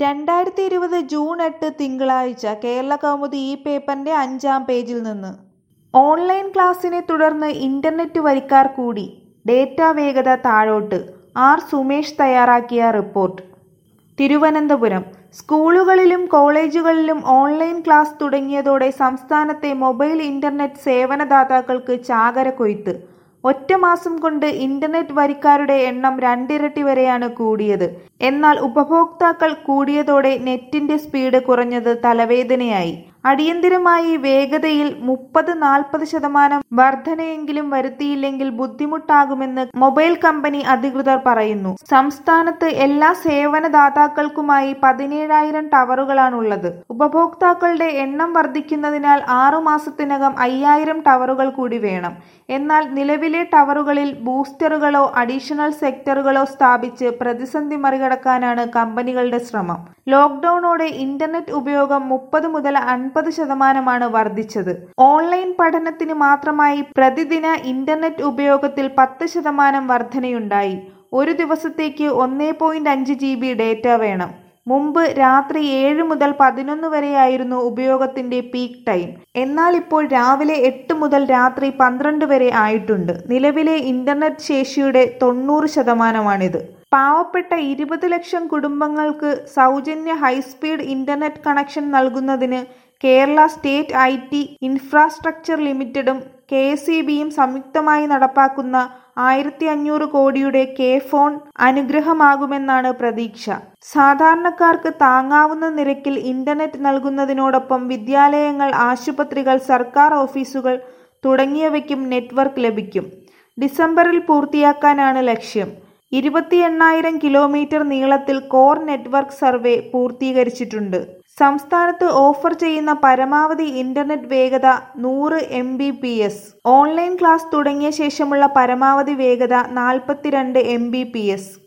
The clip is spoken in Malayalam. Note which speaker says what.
Speaker 1: രണ്ടായിരത്തി ഇരുപത് ജൂൺ എട്ട് തിങ്കളാഴ്ച കേരളകൗമുദി ഈ പേപ്പറിന്റെ അഞ്ചാം പേജിൽ നിന്ന് ഓൺലൈൻ ക്ലാസിനെ തുടർന്ന് ഇന്റർനെറ്റ് വരിക്കാർ കൂടി ഡേറ്റ വേഗത താഴോട്ട് ആർ സുമേഷ് തയ്യാറാക്കിയ റിപ്പോർട്ട് തിരുവനന്തപുരം സ്കൂളുകളിലും കോളേജുകളിലും ഓൺലൈൻ ക്ലാസ് തുടങ്ങിയതോടെ സംസ്ഥാനത്തെ മൊബൈൽ ഇന്റർനെറ്റ് സേവനദാതാക്കൾക്ക് ചാകരക്കൊയ്ത്ത് ഒറ്റ മാസം കൊണ്ട് ഇന്റർനെറ്റ് വരിക്കാരുടെ എണ്ണം രണ്ടിരട്ടി വരെയാണ് കൂടിയത് എന്നാൽ ഉപഭോക്താക്കൾ കൂടിയതോടെ നെറ്റിന്റെ സ്പീഡ് കുറഞ്ഞത് തലവേദനയായി അടിയന്തിരമായി വേഗതയിൽ മുപ്പത് നാൽപ്പത് ശതമാനം വർധനയെങ്കിലും വരുത്തിയില്ലെങ്കിൽ ബുദ്ധിമുട്ടാകുമെന്ന് മൊബൈൽ കമ്പനി അധികൃതർ പറയുന്നു സംസ്ഥാനത്ത് എല്ലാ സേവനദാതാക്കൾക്കുമായി പതിനേഴായിരം ടവറുകളാണുള്ളത് ഉപഭോക്താക്കളുടെ എണ്ണം വർദ്ധിക്കുന്നതിനാൽ ആറു മാസത്തിനകം അയ്യായിരം ടവറുകൾ കൂടി വേണം എന്നാൽ നിലവിലെ ടവറുകളിൽ ബൂസ്റ്ററുകളോ അഡീഷണൽ സെക്ടറുകളോ സ്ഥാപിച്ച് പ്രതിസന്ധി മറികടക്കാനാണ് കമ്പനികളുടെ ശ്രമം ലോക്ഡൌണോടെ ഇന്റർനെറ്റ് ഉപയോഗം മുപ്പത് മുതൽ അൻപത് ശതമാനമാണ് വർദ്ധിച്ചത് ഓൺലൈൻ പഠനത്തിന് മാത്രമായി പ്രതിദിന ഇന്റർനെറ്റ് ഉപയോഗത്തിൽ പത്ത് ശതമാനം വർധനയുണ്ടായി ഒരു ദിവസത്തേക്ക് ഒന്നേ പോയിന്റ് അഞ്ച് ജി ബി ഡേറ്റ വേണം മുമ്പ് രാത്രി ഏഴ് മുതൽ പതിനൊന്ന് വരെയായിരുന്നു ഉപയോഗത്തിന്റെ പീക്ക് ടൈം എന്നാൽ ഇപ്പോൾ രാവിലെ എട്ട് മുതൽ രാത്രി പന്ത്രണ്ട് വരെ ആയിട്ടുണ്ട് നിലവിലെ ഇന്റർനെറ്റ് ശേഷിയുടെ തൊണ്ണൂറ് ശതമാനമാണിത് പാവപ്പെട്ട ഇരുപത് ലക്ഷം കുടുംബങ്ങൾക്ക് സൗജന്യ ഹൈസ്പീഡ് ഇന്റർനെറ്റ് കണക്ഷൻ നൽകുന്നതിന് Kerala state I T infrastructure ലിമിറ്റഡും കെ എസ് ഇ ബിയും സംയുക്തമായി നടപ്പാക്കുന്ന ആയിരത്തി അഞ്ഞൂറ് കോടിയുടെ കെ ഫോൺ അനുഗ്രഹമാകുമെന്നാണ് പ്രതീക്ഷ സാധാരണക്കാർക്ക് താങ്ങാവുന്ന നിരക്കിൽ ഇന്റർനെറ്റ് നൽകുന്നതിനോടൊപ്പം വിദ്യാലയങ്ങൾ ആശുപത്രികൾ സർക്കാർ ഓഫീസുകൾ തുടങ്ങിയവയ്ക്കും നെറ്റ്വർക്ക് ലഭിക്കും ഡിസംബറിൽ പൂർത്തിയാക്കാനാണ് ലക്ഷ്യം ഇരുപത്തി എണ്ണായിരം കിലോമീറ്റർ നീളത്തിൽ കോർ നെറ്റ്വർക്ക് സർവേ പൂർത്തീകരിച്ചിട്ടുണ്ട് സംസ്ഥാനത്ത് ഓഫർ ചെയ്യുന്ന പരമാവധി ഇന്റർനെറ്റ് വേഗത നൂറ് M B P S online class തുടങ്ങിയ ശേഷമുള്ള പരമാവധി വേഗത നാൽപ്പത്തിരണ്ട് എം ബി പി എസ്